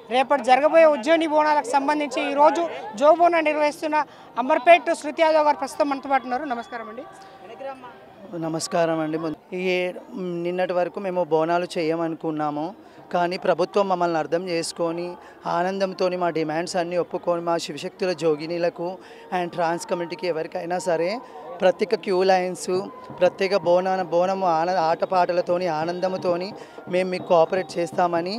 రేపటి జరగబోయే ఉజ్జయిని బోనాలకు సంబంధించి ఈరోజు జో బోనా నిర్వహిస్తున్న అంబర్పేట్ శృతి యాదవ్ గారు ప్రస్తుతం మనతో పాటు ఉన్నారు నమస్కారం అండి నమస్కారం అండి ముందు- ఈ నిన్నటి వరకు మేము బోనాలు చేయమనుకున్నాము కానీ ప్రభుత్వం మమ్మల్ని అర్థం చేసుకొని ఆనందంతో మా డిమాండ్స్ అన్నీ ఒప్పుకొని మా శివశక్తుల జోగినీలకు అండ్ ట్రాన్స్ కమ్యూనిటీకి ఎవరికైనా సరే ప్రత్యేక క్యూ లైన్స్ ప్రత్యేక బోనాన బోనము ఆన ఆటపాటలతోని ఆనందంతోని మేము మీకు కోఆపరేట్ చేస్తామని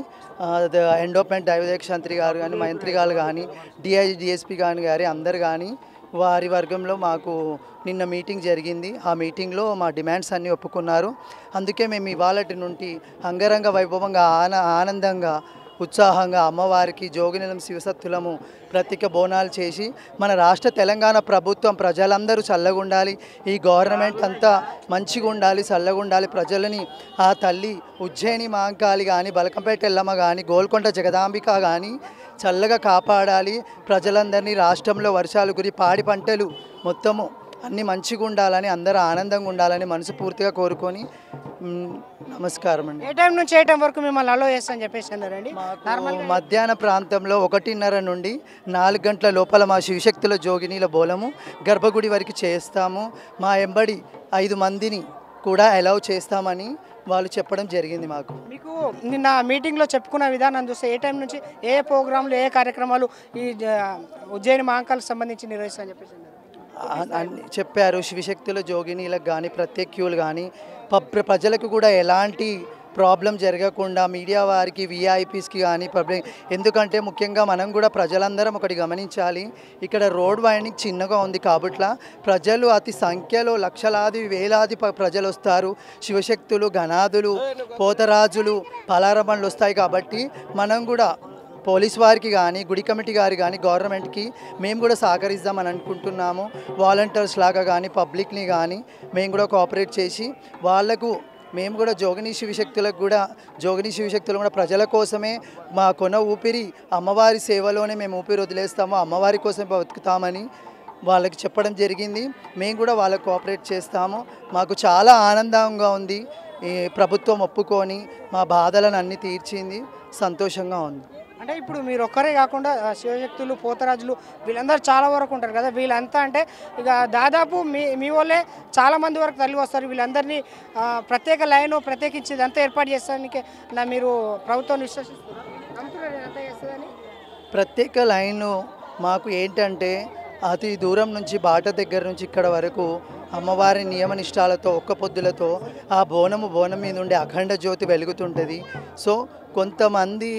ఎండోపెంట్ దైవదేక్షంత్రి గారు కానీ మంత్రి గారు కానీ డిఐ డిఎస్పి గాని గారి అందరు కానీ వారి వర్గంలో మాకు నిన్న మీటింగ్ జరిగింది ఆ మీటింగ్లో మా డిమాండ్స్ అన్నీ ఒప్పుకున్నారు అందుకే మేము ఇవాళ నుండి అంగరంగ వైభవంగా ఆన ఆనందంగా ఉత్సాహంగా అమ్మవారికి జోగినిలం శివసత్తులము ప్రత్యేక బోనాలు చేసి మన రాష్ట్ర తెలంగాణ ప్రభుత్వం ప్రజలందరూ చల్లగా ఉండాలి ఈ గవర్నమెంట్ అంతా మంచిగా ఉండాలి చల్లగా ఉండాలి ప్రజలని ఆ తల్లి ఉజ్జయిని మాంకాళి కానీ బలకంపేట ఎల్లమ్మ కానీ గోల్కొండ జగదాంబిక కానీ చల్లగా కాపాడాలి ప్రజలందరినీ రాష్ట్రంలో వర్షాలు గురి పాడి పంటలు మొత్తము అన్నీ మంచిగా ఉండాలని అందరూ ఆనందంగా ఉండాలని మనసుపూర్తిగా కోరుకొని మ్, నమస్కారం అండి ఏ టైం నుంచి ఏ టైం వరకు మిమ్మల్ని అలో చేస్తామని చెప్పేసి అన్నారండి మాకు మధ్యాహ్న ప్రాంతంలో ఒకటిన్నర నుండి నాలుగు గంటల లోపల మా శివశక్తుల జోగినీల బోలము గర్భగుడి వరకు చేస్తాము మా ఎంబడి ఐదు మందిని కూడా అలౌ చేస్తామని వాళ్ళు చెప్పడం జరిగింది మాకు మీకు నిన్న మీటింగ్లో చెప్పుకున్న విధానం చూస్తే ఏ టైం నుంచి ఏ ప్రోగ్రాంలు ఏ కార్యక్రమాలు ఈ ఆ, ఉజ్జయిని మహాంకాలకు సంబంధించి నిర్వహిస్తామని చెప్పేసి అన్నారు అ- అన్ని చెప్పారు శివశక్తుల జోగినీలకు కానీ ప్రత్యేక్యులు కానీ పబ్ ప్రజలకు కూడా ఎలాంటి ప్రాబ్లం జరగకుండా మీడియా వారికి విఐపీస్కి కానీ పబ్లిక్ ఎందుకంటే ముఖ్యంగా మనం కూడా ప్రజలందరం ఒకటి గమనించాలి ఇక్కడ రోడ్ వైండింగ్ చిన్నగా ఉంది కాబట్లా ప్రజలు అతి సంఖ్యలో లక్షలాది వేలాది ప- ప్రజలు వస్తారు శివశక్తులు గణాదులు పోతరాజులు పలారబండ్లు వస్తాయి కాబట్టి మనం కూడా పోలీస్ వారికి కానీ గుడి కమిటీ గారి కానీ గవర్నమెంట్కి మేము కూడా సహకరిద్దామని అనుకుంటున్నాము వాలంటీర్స్ లాగా కానీ పబ్లిక్ని కానీ మేము కూడా కోఆపరేట్ చేసి వాళ్లకు మేము కూడా జోగిని శివశక్తులకు కూడా జోగిని శివశక్తులు కూడా ప్రజల కోసమే మా కొన ఊపిరి అమ్మవారి సేవలోనే మేము ఊపిరి వదిలేస్తాము అమ్మవారి కోసమే బతుకుతామని వాళ్ళకి చెప్పడం జరిగింది మేము కూడా వాళ్ళకు కోఆపరేట్ చేస్తాము మాకు చాలా ఆనందంగా ఉంది ఈ ప్రభుత్వం ఒప్పుకొని మా బాధలను అన్ని తీర్చింది సంతోషంగా ఉంది అంటే ఇప్పుడు మీరు ఒక్కరే కాకుండా ఆ, శివశక్తులు పోతరాజులు వీళ్ళందరూ చాలా వరకు ఉంటారు కదా వీళ్ళంతా అంటే ఇక దాదాపు మీ మీ వాళ్ళే చాలా మంది వరకు తల్లి వస్తారు వీళ్ళందరినీ ఆ, ప్రత్యేక లైన్ ప్రత్యేకించి ఇదంతా ఏర్పాటు చేస్తానికి నా మీరు ప్రభుత్వం విశ్వసిస్తున్నారు నమ్ముతున్నారు ఇదంతా చేస్తుందని ప్రత్యేక లైన్ మాకు ఏంటంటే అతి దూరం నుంచి బాట దగ్గర నుంచి ఇక్కడ వరకు అమ్మవారి నియమ నిష్టాలతో ఒక్క పొద్దులతో ఆ బోనము బోనం మీద ఉండే అఖండ జ్యోతి వెలుగుతుంటుంది సో కొంతమంది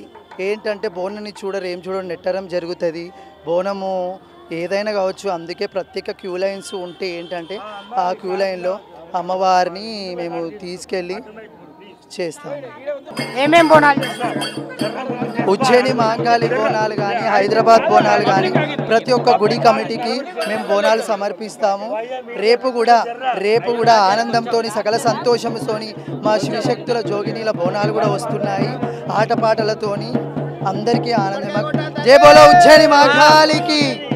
ఏంటంటే బోనాన్ని చూడరు ఏం చూడరు నెట్టడం జరుగుతుంది బోనము ఏదైనా కావచ్చు అందుకే ప్రత్యేక క్యూ లైన్స్ ఉంటే ఏంటంటే ఆ క్యూ లైన్లో అమ్మవారిని మేము తీసుకెళ్ళి చేస్తాము ఏమేం బోనాలు చేస్తారు ఉజ్జయిని మహంకాళి బోనాలు కానీ హైదరాబాద్ బోనాలు కానీ ప్రతి ఒక్క గుడి కమిటీకి మేము బోనాలు సమర్పిస్తాము రేపు కూడా రేపు కూడా ఆనందంతో సకల సంతోషంతోని మా శివశక్తుల జోగినీల బోనాలు కూడా వస్తున్నాయి ఆటపాటలతోని అందరికీ ఆనందం జై బోలో ఉజ్జయిని మహంకాళికి